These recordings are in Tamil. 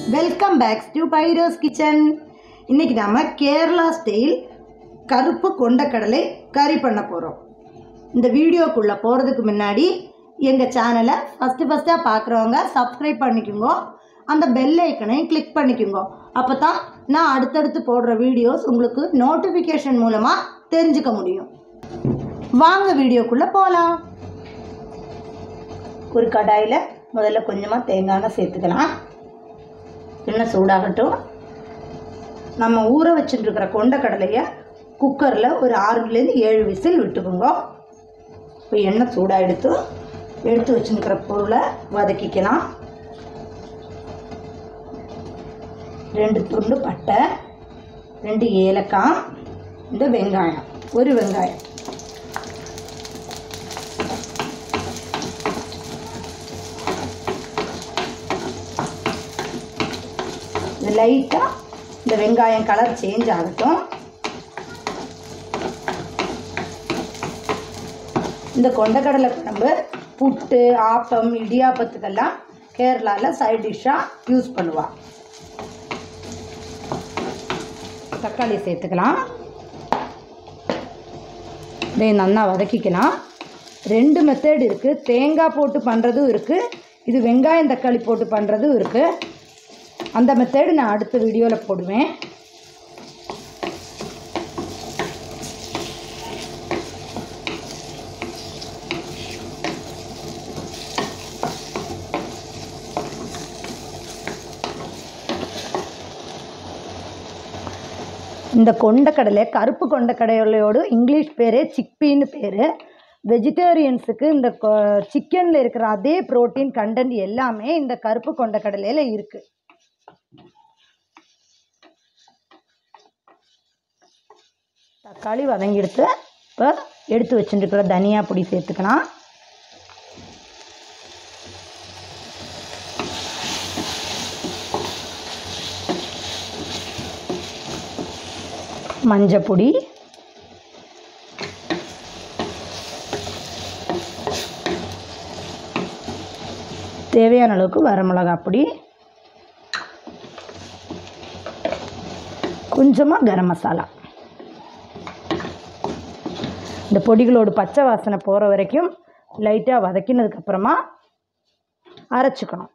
welcome back to Fairoz kitchen இன்னைக்கு நாம கேரளா ஸ்டைல் கருப்பு கொண்டக்கடலை கறி பண்ண போகிறோம் இந்த வீடியோக்குள்ளே போகிறதுக்கு முன்னாடி எங்கள் சேனலை ஃபஸ்ட்டு ஃபஸ்ட்டாக பார்க்குறவங்க சப்ஸ்கிரைப் பண்ணிக்கோங்க அந்த பெல் ஐக்கனையும் கிளிக் பண்ணிக்கோங்க அப்போ தான் நான் அடுத்தடுத்து போடுற வீடியோஸ் உங்களுக்கு நோட்டிஃபிகேஷன் மூலமாக தெரிஞ்சுக்க முடியும் வாங்க வீடியோக்குள்ளே போகலாம் ஒரு கடாயில் முதல்ல கொஞ்சமாக தேங்காய் எண்ணெய் சேர்த்துக்கலாம் எண்ணெய் சூடாகட்டும் நம்ம ஊற வச்சுட்டுருக்கிற கொண்டக்கடலையை குக்கரில் ஒரு ஆறுலேருந்து ஏழு விசில் விட்டுக்குங்க இப்போ எண்ணெய் சூடாக எடுத்து எடுத்து வச்சுருக்கிற பொருளை வதக்கிக்கலாம் ரெண்டு துண்டு பட்டை ரெண்டு ஏலக்காய் இந்த வெங்காயம் ஒரு வெங்காயம் இது லைட்டாக இந்த வெங்காயம் கலர் சேஞ்ச் ஆகட்டும் இந்த கொண்டக்கடலை குழம்பு புட்டு ஆப்பம் இடியாப்பத்துக்கெல்லாம் கேரளாவில் சைட் டிஷ்ஷாக யூஸ் பண்ணுவாள் தக்காளி சேர்த்துக்கலாம் இதை நல்லா வதக்கிக்கலாம் ரெண்டு மெத்தட் இருக்குது தேங்காய் போட்டு பண்ணுறதும் இருக்குது இது வெங்காயம் தக்காளி போட்டு பண்ணுறதும் இருக்குது அந்த மெத்தேடு நான் அடுத்த வீடியோவில் போடுவேன் இந்த கொண்டக்கடலை கருப்பு கொண்டக்கடலையோடு இங்கிலீஷ் பேரே சிக்பின்னு பேர் வெஜிடேரியன்ஸுக்கு இந்த சிக்கனில் இருக்கிற அதே புரோட்டீன் கண்டென்ட் எல்லாமே இந்த கருப்பு கொண்டக்கடலையில் இருக்குது தக்காளி வதங்கிடுத்து இப்போ எடுத்து வச்சுருக்கிற தனியா பொடி சேர்த்துக்கலாம் மஞ்சப்பொடி தேவையான அளவுக்கு வரமிளகாய் பொடி கொஞ்சமாக கரம் மசாலா இந்த பொடிகளோட பச்சை வாசனை போகிற வரைக்கும் லைட்டாக வதக்கினதுக்கப்புறமா அரைச்சிக்கணும்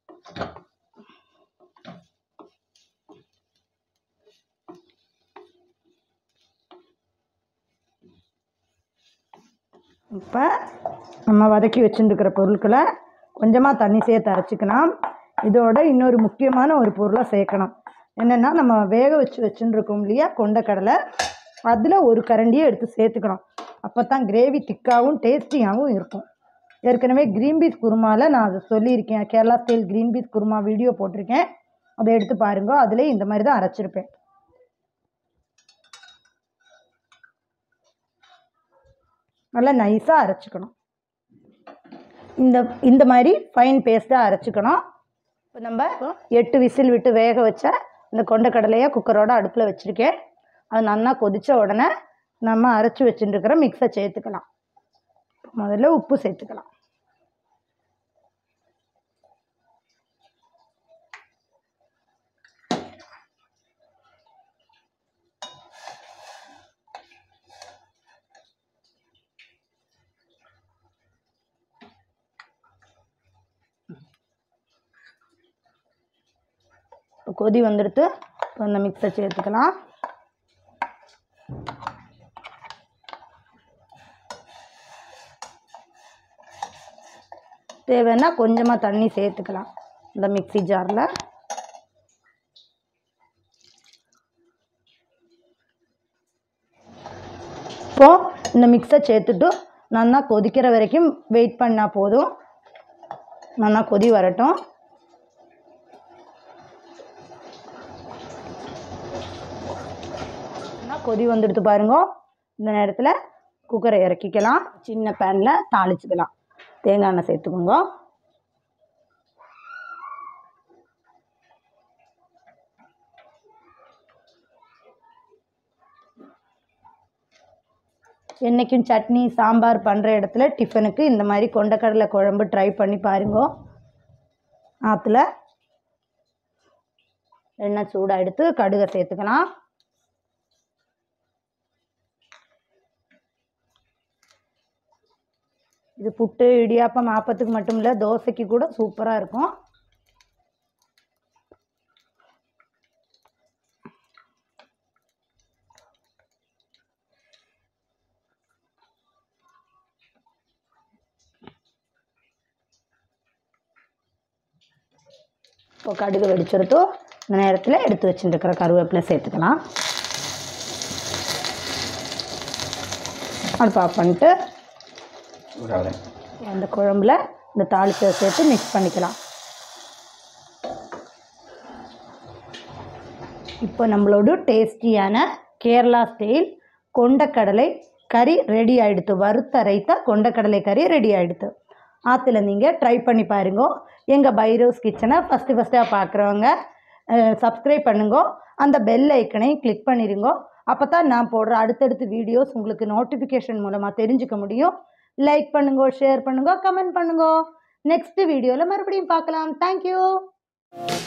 இப்போ நம்ம வதக்கி வச்சுருக்கிற பொருட்களை கொஞ்சமாக தண்ணி சேர்த்து அரைச்சிக்கலாம் இதோட இன்னொரு முக்கியமான ஒரு பொருளை சேர்க்கணும் என்னென்னா நம்ம வேக வச்சு வச்சுருக்கோம் இல்லையா கொண்டக்கடலை அதில் ஒரு கரண்டியை எடுத்து சேர்த்துக்கணும் அப்போ தான் கிரேவி திக்காகவும் டேஸ்டியாகவும் இருக்கும் ஏற்கனவே க்ரீன் பீஸ் குருமாவில் நான் அதை சொல்லியிருக்கேன் Kerala style green peas kurma video போட்டிருக்கேன் அதை எடுத்து பாருங்க அதிலே இந்த மாதிரி தான் அரைச்சிருப்பேன் நல்லா நைஸாக அரைச்சிக்கணும் இந்த இந்த மாதிரி ஃபைன் பேஸ்ட்டாக அரைச்சிக்கணும் இப்போ நம்ம எட்டு விசில் விட்டு வேக வச்ச இந்த கொண்டக்கடலையை குக்கரோட அடுப்பில் வச்சுருக்கேன் அது நல்லா கொதித்த உடனே நம்ம அரைச்சி வச்சுட்டுருக்கிற மிக்ஸை சேர்த்துக்கலாம் முதல்ல உப்பு சேர்த்துக்கலாம் இப்போ கொதி வந்துடுத்து இப்போ இந்த மிக்ஸை சேர்த்துக்கலாம் தேவைன்னா கொஞ்சமாக தண்ணி சேர்த்துக்கலாம் இந்த மிக்ஸி ஜாரில் இப்போது இந்த மிக்ஸை சேர்த்துட்டு நல்லா கொதிக்கிற வரைக்கும் வெயிட் பண்ணால் போதும் நல்லா கொதி வரட்டும் கொதி வந்துடுத்து பாருங்க இந்த நேரத்தில் குக்கரை இறக்கிக்கலாம் சின்ன பேனில் தாளிச்சுக்கலாம் தேங்காய் எண்ணெய் சேர்த்துக்கோங்க என்றைக்கும் சட்னி சாம்பார் பண்ணுற இடத்துல டிஃபனுக்கு இந்த மாதிரி கொண்டக்கடலை குழம்பு ட்ரை பண்ணி பாருங்க ஆற்றுல எண்ணெய் சூடாக எடுத்து கடுகை சேர்த்துக்கலாம் இது புட்டு இடியாப்பம் ஆப்பத்துக்கு மட்டும் இல்லை தோசைக்கு கூட சூப்பராக இருக்கும் இப்போ கடுகு வெடிச்சிருத்தோ இந்த நேரத்தில் எடுத்து வச்சுருக்கிற கருவேப்பிலை சேர்த்துக்கலாம் அடுப்பு ஆஃப் பண்ணிட்டு அந்த குழம்புல இந்த தாளிச்சதை சேர்த்து மிக்ஸ் பண்ணிக்கலாம் இப்போ நம்மளோட டேஸ்டியான கேரளா ஸ்டைல் கொண்டக்கடலை கறி ரெடி ஆகிடுத்து வறுத்தரைத்த கொண்டக்கடலை கறி ரெடி ஆகிடுத்து ஆற்றுல நீங்கள் ட்ரை பண்ணி பாருங்க எங்கள் பைரோஸ் கிச்சனை ஃபஸ்ட்டு ஃபஸ்ட்டாக பார்க்குறவங்க சப்ஸ்கிரைப் பண்ணுங்க அந்த பெல் ஐக்கனையும் கிளிக் பண்ணிடுங்க அப்போ தான் நான் போடுற அடுத்தடுத்த வீடியோஸ் உங்களுக்கு நோட்டிஃபிகேஷன் மூலமாக தெரிஞ்சுக்க முடியும் லைக் பண்ணுங்க ஷேர் பண்ணுங்க கமெண்ட் பண்ணுங்க நெக்ஸ்ட் வீடியோவில் மறுபடியும் பார்க்கலாம் தேங்க்யூ